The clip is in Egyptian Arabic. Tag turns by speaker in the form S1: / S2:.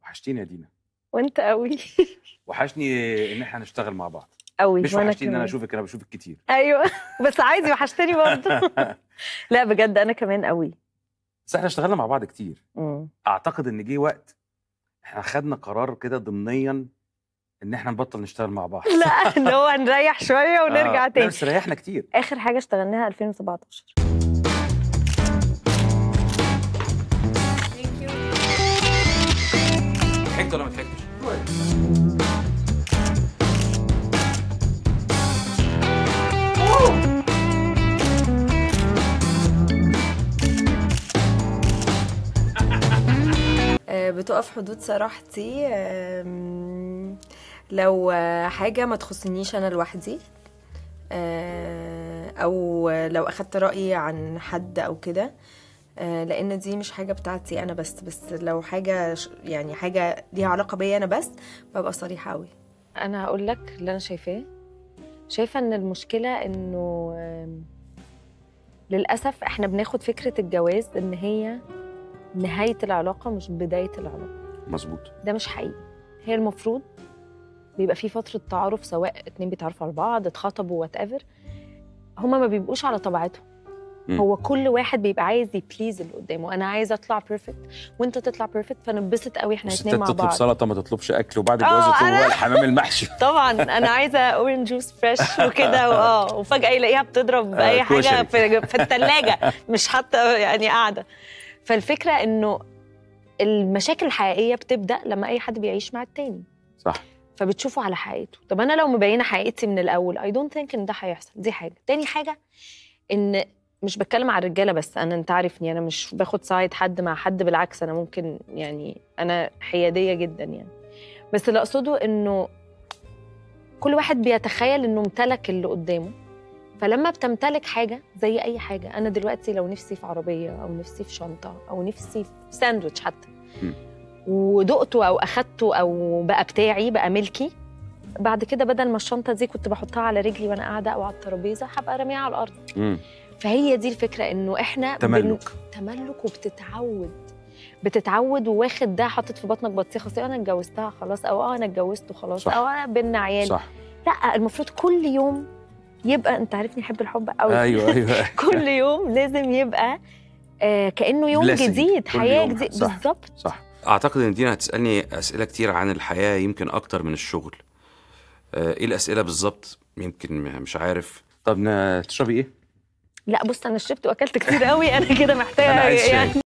S1: وحشتيني يا دينا
S2: وانت قوي
S1: وحشني ان احنا نشتغل مع بعض
S2: قوي
S1: مش
S2: وانا
S1: وحشتيني ان انا
S2: كمان.
S1: اشوفك انا بشوفك كتير
S2: ايوه بس عايزي وحشتني برضه لا بجد انا كمان قوي
S1: بس احنا اشتغلنا مع بعض كتير
S2: مم.
S1: اعتقد ان جه وقت احنا خدنا قرار كده ضمنيا ان احنا نبطل نشتغل مع بعض
S2: لا اللي هو نريح شويه ونرجع
S1: آه، لا،
S2: تاني
S1: بس ريحنا كتير
S2: اخر حاجه اشتغلناها 2017
S1: ضحكت ولا ما ضحكتش؟
S3: آه، بتقف حدود صراحتي آم، لو آه، حاجة ما تخصنيش أنا لوحدي آه، أو لو أخدت رأيي عن حد أو كده آه، لأن دي مش حاجة بتاعتي أنا بس بس لو حاجة ش- يعني حاجة ليها علاقة بيا أنا بس ببقى صريحة أوي
S2: انا هقول لك اللي انا شايفاه شايفه ان المشكله انه آم، للاسف احنا بناخد فكره الجواز ان هي نهايه العلاقه مش بدايه العلاقه
S1: مظبوط
S2: ده مش حقيقي هي المفروض بيبقى في فتره تعارف سواء اتنين بيتعرفوا على بعض اتخطبوا وات ايفر هما ما بيبقوش على طبيعتهم
S1: مم.
S2: هو كل واحد بيبقى عايز يبليز اللي قدامه انا عايزه اطلع بيرفكت وانت تطلع بيرفكت فننبسط قوي احنا
S1: الستات
S2: الاثنين مع
S1: تطلب
S2: بعض
S1: سلطه ما تطلبش اكل وبعد
S2: آه،
S1: الجواز يطلبوا
S2: أنا-
S1: بقى الحمام المحشي
S2: طبعا انا عايزه اورنج جوس فريش وكده واه وفجاه يلاقيها بتضرب
S1: آه،
S2: اي حاجه
S1: كشري.
S2: في, في الثلاجه مش حتى يعني قاعده فالفكره انه المشاكل الحقيقيه بتبدا لما اي حد بيعيش مع التاني
S1: صح
S2: فبتشوفه على حقيقته طب انا لو مبينه حقيقتي من الاول اي دونت ثينك ان ده هيحصل دي حاجه تاني حاجه ان مش بتكلم على الرجاله بس انا انت عارفني انا مش باخد سايد حد مع حد بالعكس انا ممكن يعني انا حياديه جدا يعني بس اللي اقصده انه كل واحد بيتخيل انه امتلك اللي قدامه فلما بتمتلك حاجه زي اي حاجه انا دلوقتي لو نفسي في عربيه او نفسي في شنطه او نفسي في ساندوتش حتى
S1: م.
S2: ودقته او اخدته او بقى بتاعي بقى ملكي بعد كده بدل ما الشنطه دي كنت بحطها على رجلي وانا قاعده او على الترابيزه هبقى راميها على الارض
S1: مم.
S2: فهي دي الفكره انه احنا بن-
S1: تملك.
S2: تملك وبتتعود بتتعود وواخد ده حاطط في بطنك بطيخه أصل انا اتجوزتها خلاص او اه انا اتجوزته خلاص
S1: صح.
S2: او انا بينا عيال
S1: صح
S2: لا المفروض كل يوم يبقى انت عارفني احب الحب قوي
S1: ايوه ايوه
S2: كل يوم لازم يبقى آه كانه يوم
S1: Blessing.
S2: جديد
S1: كل
S2: حياه
S1: يوم.
S2: جديد
S1: صح.
S2: بالظبط
S1: صح
S4: اعتقد ان دينا هتسالني اسئله كتير عن الحياه يمكن اكتر من الشغل آه، ايه الاسئله بالظبط يمكن م- مش عارف
S1: طب ن- تشربي ايه؟
S2: لا بص انا شربت واكلت كتير قوي انا كده محتاجه
S1: أنا عايز شاي.
S2: يعني